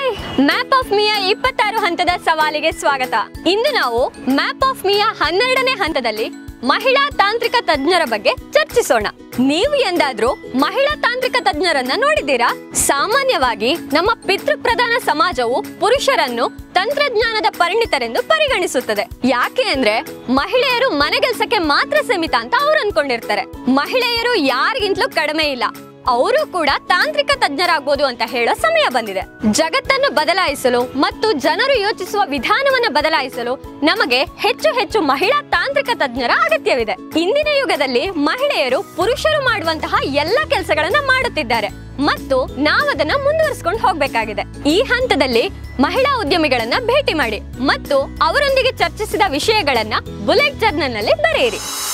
hi map of ಮಿಯಾ ಇಪ್ಪತ್ತಾರು ಹಂತದ ಸವಾಲಿಗೆ ಸ್ವಾಗತ ಇಂದು ನಾವು ಮ್ಯಾಪ್ ಆಫ್ ಮಿಯಾ ಹನ್ನೆರಡನೇ ಹಂತದಲ್ಲಿ ಮಹಿಳಾ ತಾಂತ್ರಿಕ ತಜ್ಞರ ಬಗ್ಗೆ ಚರ್ಚಿಸೋಣ ನೀವು ಎಂದಾದ್ರೂ ಮಹಿಳಾ ತಾಂತ್ರಿಕ ತಜ್ಞರನ್ನ ನೋಡಿದ್ದೀರಾ ಸಾಮಾನ್ಯವಾಗಿ ನಮ್ಮ ಪಿತೃಪ್ರಧಾನ ಸಮಾಜವು ಪುರುಷರನ್ನು ತಂತ್ರಜ್ಞಾನದ ಪರಿಣಿತರೆಂದು ಪರಿಗಣಿಸುತ್ತದೆ ಯಾಕೆ ಅಂದ್ರೆ ಮಹಿಳೆಯರು ಮನೆಗೆಲ್ಸಕ್ಕೆ ಮಾತ್ರ ಸೀಮಿತ ಅಂತ ಅವ್ರು ಅನ್ಕೊಂಡಿರ್ತಾರೆ ಮಹಿಳೆಯರು ಯಾರಿಗಿಂತಲೂ ಕಡಿಮೆ ಇಲ್ಲ ಅವರು ಕೂಡ ತಾಂತ್ರಿಕ ತಜ್ಞರಾಗ್ಬೋದು ಅಂತ ಹೇಳೋ ಸಮಯ ಬಂದಿದೆ ಜಗತ್ತನ್ನು ಬದಲಾಯಿಸಲು ಮತ್ತು ಜನರು ಯೋಚಿಸುವ ವಿಧಾನವನ್ನು ಬದಲಾಯಿಸಲು ನಮಗೆ ಹೆಚ್ಚು ಹೆಚ್ಚು ಮಹಿಳಾ ತಾಂತ್ರಿಕ ತಜ್ಞರ ಅಗತ್ಯವಿದೆ ಇಂದಿನ ಯುಗದಲ್ಲಿ ಮಹಿಳೆಯರು ಪುರುಷರು ಮಾಡುವಂತಹ ಎಲ್ಲ ಕೆಲಸಗಳನ್ನ ಮಾಡುತ್ತಿದ್ದಾರೆ ಮತ್ತು ನಾವದನ್ನ ಮುಂದುವರಿಸಿಕೊಂಡು ಹೋಗ್ಬೇಕಾಗಿದೆ ಈ ಹಂತದಲ್ಲಿ ಮಹಿಳಾ ಉದ್ಯಮಿಗಳನ್ನ ಭೇಟಿ ಮಾಡಿ ಮತ್ತು ಅವರೊಂದಿಗೆ ಚರ್ಚಿಸಿದ ವಿಷಯಗಳನ್ನ ಬುಲೆಟ್ ಜರ್ನಲ್ ನಲ್ಲಿ ಬರೆಯಿರಿ